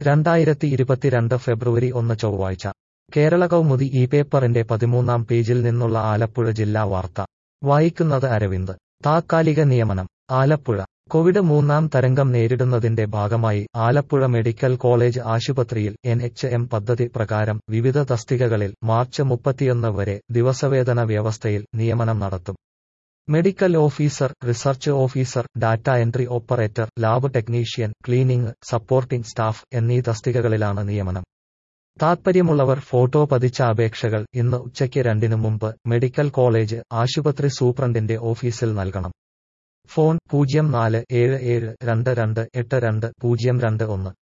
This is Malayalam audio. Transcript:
രണ്ടായിരത്തി ഇരുപത്തിരണ്ട് ഫെബ്രുവരി ഒന്ന് ചൊവ്വാഴ്ച കേരള കൗമുദി ഈ പേപ്പറിന്റെ പതിമൂന്നാം പേജിൽ നിന്നുള്ള ആലപ്പുഴ ജില്ലാ വാർത്ത വായിക്കുന്നത് അരവിന്ദ് താത്കാലിക നിയമനം ആലപ്പുഴ കോവിഡ് മൂന്നാം തരംഗം നേരിടുന്നതിന്റെ ഭാഗമായി ആലപ്പുഴ മെഡിക്കൽ കോളേജ് ആശുപത്രിയിൽ എൻ എച്ച് എം പദ്ധതി പ്രകാരം വിവിധ തസ്തികകളിൽ മാർച്ച് മുപ്പത്തിയൊന്ന് വരെ ദിവസവേതന വ്യവസ്ഥയിൽ നിയമനം നടത്തും medical officer research officer data entry operator lab technician cleaning supporting staff എന്നീ തസ്തികകളിലാണ് നിയമനം താത്പര്യമുള്ളവർ ഫോട്ടോ പതിച്ച അപേക്ഷകൾ ഇന്ന് ഉച്ചയ്ക്ക് രണ്ടിനു മുമ്പ് മെഡിക്കൽ കോളേജ് ആശുപത്രി സൂപ്രണ്ടിന്റെ ഓഫീസിൽ നൽകണം ഫോൺ പൂജ്യം നാല് ഏഴ് ഏഴ് രണ്ട് രണ്ട് എട്ട് രണ്ട് പൂജ്യം രണ്ട് ഒന്ന്